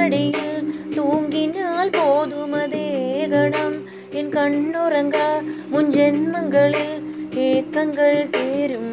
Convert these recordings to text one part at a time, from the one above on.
பொன்மடியில் தூங்கினால் போதுமதே கணம் என் கண்ணுறங்க முன் ஜென்மங்களில் ஏக்கங்கள் தேரும்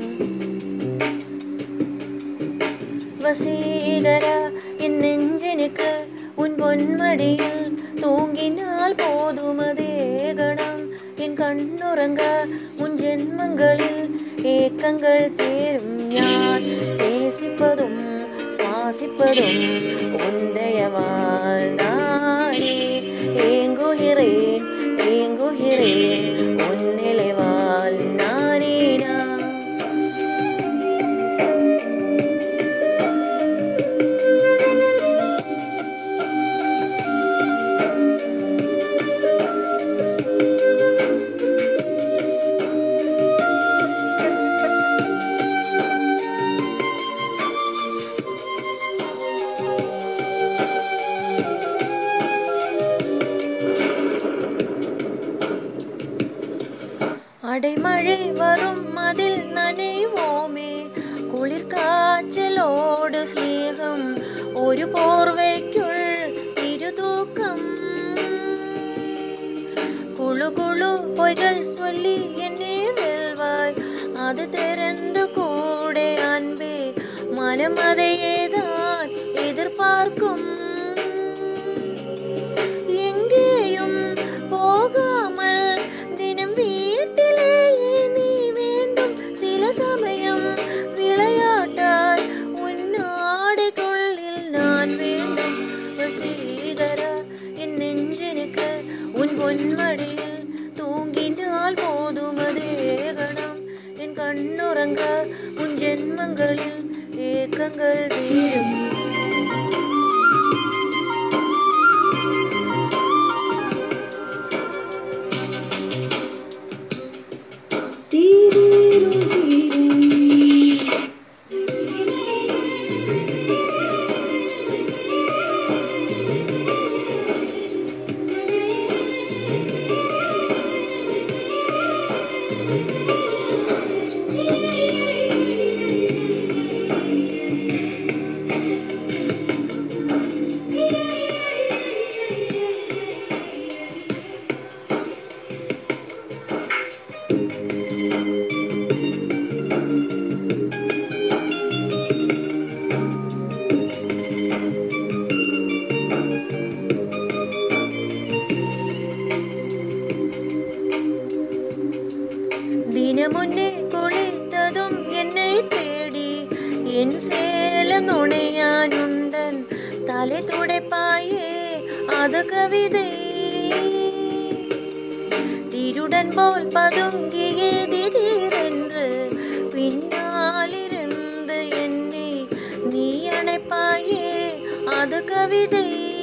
வசீகரா என் நெஞ்சினுக்கு உன் பொன்மடியில் தூங்கினால் போதுமதே கணம் என் கண்ணுறங்க முன் ஜென்மங்களில் ஏக்கங்கள் தேரும் யான் நேசிப்பதும் சுவாசிப்பதும் உந்தையவால் தானே ஏங்குகிறேன் தேங்குகிறேன் உன்னிலைவால் நானே நான் அடைமழை வரும் அதில் நனைவோமே குளிர் காய்ச்சலோடு സ്നേഹം ഒരു പോർവയ്ക്കുൾ ഇരുതൂക്കം குழு குழு பொய்கள் சொல்லி என்னே வெல்வாய் அது திறந்து கூட அன்பே மனம் அதையேதான் எதிர்பார்க்கும் எங்கேயும் போகாமல் தினம் வீட்டிலேயே நீ வேண்டும் சில சமயம் விளையாட்டாய் உன் ஆடைக்குள்ளில் நான் வேண்டும் வசீகரா என் நெஞ்சனுக்கு உன் பொன்மடியில் தூங்கினால் போதும் அதே கணம் என் கண்ணுறங்க உன் ஜென்மங்களில் ஏக்கங்கள் தீரும் தீரீரும் தீரும் ദിനമുന്നേ കുളിത്തതും എന്നെ തേടി എൻ സേലം നുണയാനുണ്ടൻ തല തുടപ്പായേ അത് കവിതേ திருடன் போல் பதுங்கியே திடீரென்று பின்னாலிருந்து என்னை நீ அணைப்பாயே அது கவிதை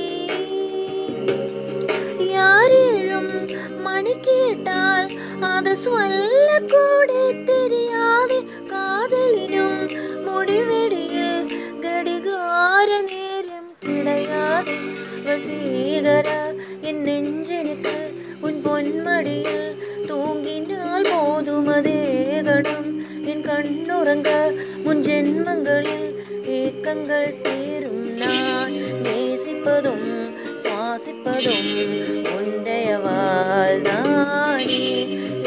யாரேழும் மணி கேட்டால் அது சொல்லக்கூட தெரியாது காதலினும் முடிவெடியில் கடிகார நேரம் கிடையாது வசீகரா என் நெஞ்சனுக்கு உன் பொன்மடியில் தூங்கினால் போதும் அதே கணம் என் கண்ணுறங்க முன் ஜென்மங்களில் ஏக்கங்கள் தீரும் நான் நேசிப்பதும் சுவாசிப்பதும் உந்தையவால் தானே